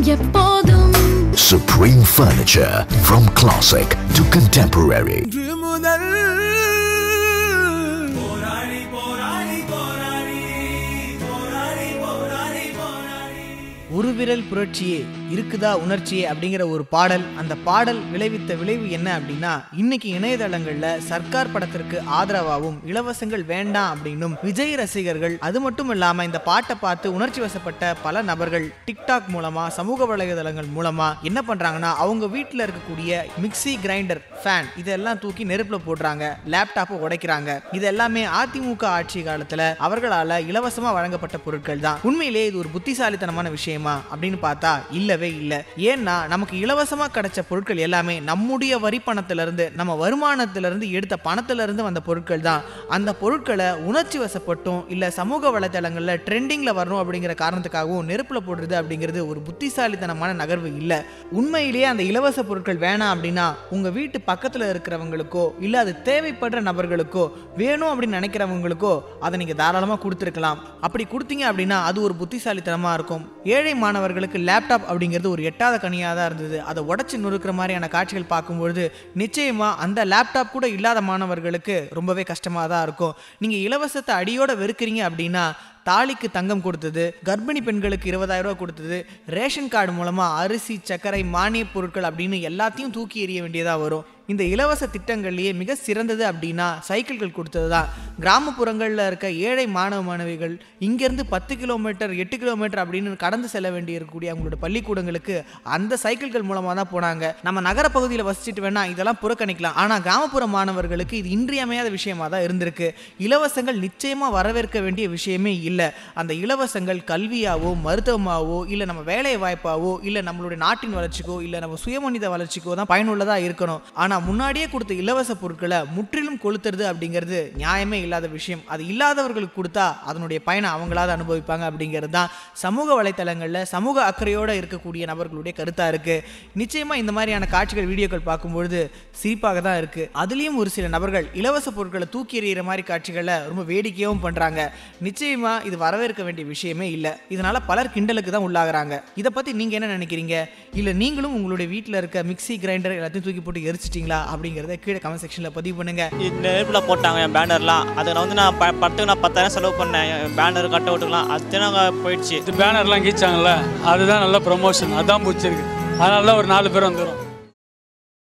எப்போதும் Supreme Furniture from classic to contemporary. இன்று முதல் ஒரு விரல் புரட்சியே இருக்குதா உணர்ச்சியே அப்படிங்கிற ஒரு பாடல் அந்த பாடல் விளைவித்த விளைவு என்ன அப்படின்னா இன்னைக்கு இணையதளங்கள்ல சர்க்கார் படத்திற்கு ஆதரவாகவும் இலவசங்கள் வேண்டாம் அப்படின்னும் விஜய் ரசிகர்கள் அது மட்டும் இல்லாம இந்த பாட்டை பார்த்து உணர்ச்சி வசப்பட்ட பல நபர்கள் டிக்டாக் மூலமா சமூக வலைதளங்கள் மூலமா என்ன பண்றாங்கன்னா அவங்க வீட்டில் இருக்கக்கூடிய மிக்ஸி கிரைண்டர் ஃபேன் இதெல்லாம் தூக்கி நெருப்புல போடுறாங்க லேப்டாப்பை உடைக்கிறாங்க இது எல்லாமே அதிமுக ஆட்சி காலத்துல அவர்களால இலவசமா வழங்கப்பட்ட பொருட்கள் தான் உண்மையிலேயே இது ஒரு புத்திசாலித்தனமான விஷயமா அப்படின்னு பார்த்தா இல்லவே இல்லை ஏன்னா நமக்கு இலவசமா கிடைச்ச பொருட்கள் எல்லாமே நம்முடைய வரி பணத்துல இருந்து நம்ம வருமானத்துல இருந்து எடுத்த பணத்துல இருந்து வந்த பொருட்கள் தான் அந்த பொருட்களை உணர்ச்சி வசப்பட்டும் இல்ல சமூக வலைதளங்கள்ல ட்ரெண்டிங்ல வரணும் அப்படிங்கிற காரணத்துக்காகவும் நெருப்புல போடுறது அப்படிங்கிறது ஒரு புத்திசாலித்தனமான நகர்வு இல்லை உண்மையிலேயே அந்த இலவச பொருட்கள் வேணாம் அப்படின்னா உங்க வீட்டு பக்கத்துல இருக்கிறவங்களுக்கோ இல்ல அது தேவைப்படுற நபர்களுக்கோ வேணும் அப்படின்னு நினைக்கிறவங்களுக்கோ அதை நீங்க தாராளமா கொடுத்துருக்கலாம் அப்படி கொடுத்தீங்க அப்படின்னா அது ஒரு புத்திசாலித்தனமா இருக்கும் ஏழை மாணவர்களுக்கு லேப்டாப் அப்படிங்கிறது ஒரு எட்டாத கனியாக தான் இருந்தது அதை உடச்சி நொறுக்கிற மாதிரியான காட்சிகள் பார்க்கும்பொழுது நிச்சயமா அந்த லேப்டாப் கூட இல்லாத மாணவர்களுக்கு ரொம்பவே கஷ்டமாக தான் இருக்கும் நீங்க இலவசத்தை அடியோட வெறுக்கிறீங்க அப்படின்னா தாலிக்கு தங்கம் கொடுத்தது கர்ப்பிணி பெண்களுக்கு இருபதாயிரம் ரூபாய் கொடுத்தது ரேஷன் கார்டு மூலமா அரிசி சர்க்கரை மானிய பொருட்கள் அப்படின்னு எல்லாத்தையும் தூக்கி எறிய வேண்டியதா வரும் இந்த இலவச திட்டங்கள்லயே மிக சிறந்தது அப்படின்னா சைக்கிள்கள் கொடுத்தது தான் கிராமப்புறங்களில் இருக்க ஏழை மாணவ மாணவிகள் இங்கேருந்து பத்து கிலோமீட்டர் எட்டு கிலோமீட்டர் அப்படின்னு கடந்து செல்ல வேண்டி இருக்கக்கூடிய அவங்களோட பள்ளிக்கூடங்களுக்கு அந்த சைக்கிள்கள் மூலமாக தான் போனாங்க நம்ம நகர பகுதியில் வசிச்சுட்டு வேணா இதெல்லாம் புறக்கணிக்கலாம் ஆனால் கிராமப்புற மாணவர்களுக்கு இது இன்றியமையாத விஷயமா தான் இருந்திருக்கு இலவசங்கள் நிச்சயமாக வரவேற்க வேண்டிய விஷயமே இல்லை அந்த இலவசங்கள் கல்வியாவோ மருத்துவமாவோ இல்லை நம்ம வேலை வாய்ப்பாவோ இல்லை நம்மளுடைய நாட்டின் வளர்ச்சிக்கோ இல்லை நம்ம சுயமனித வளர்ச்சிக்கோ தான் பயனுள்ளதாக இருக்கணும் ஆனால் முன்னாடியே கொடுத்த இலவச பொருட்களை முற்றிலும் கொளுத்துறது அப்படிங்கிறது நியாயமே இல்லாத விஷயம் அது இல்லாதவர்களுக்கு கொடுத்தா அதனுடைய பயனை அவங்களாவது அனுபவிப்பாங்க அப்படிங்கிறது தான் சமூக வலைத்தளங்களில் சமூக அக்கறையோடு இருக்கக்கூடிய நபர்களுடைய கருத்தாக இருக்குது நிச்சயமாக இந்த மாதிரியான காட்சிகள் வீடியோக்கள் பார்க்கும்பொழுது சிரிப்பாக தான் இருக்குது அதுலேயும் ஒரு சில நபர்கள் இலவச பொருட்களை தூக்கி எறிகிற மாதிரி காட்சிகளை ரொம்ப வேடிக்கையாகவும் பண்ணுறாங்க நிச்சயமாக இது வரவேற்க வேண்டிய விஷயமே இல்லை இதனால பலர் கிண்டலுக்கு தான் உள்ளாகிறாங்க இதை பற்றி நீங்கள் என்ன நினைக்கிறீங்க இல்லை நீங்களும் உங்களுடைய வீட்டில் இருக்க மிக்ஸி கிரைண்டர் எல்லாத்தையும் தூக்கி போட்டு எரிச்சிட்டிங்களா அப்படிங்கிறத கீழே கமெண்ட் செக்ஷனில் பதிவு பண்ணுங்க நெருப்பில் போட்டாங்க என் பேனர்லாம் அதை நான் வந்து நான் ப- படத்துக்கு நான் பத்தாயிரம் செலவு பண்ணேன் என் பேனர் கட்ட விட்டுக்கலாம் அது நாங்கள் போயிடுச்சு இது பேனர்லாம் கீச்சாங்கல்ல அதுதான் நல்ல ப்ரொமோஷன் அதான் பிடிச்சிருக்கு அதனால தான் ஒரு நாலு பேர் வந்துடும்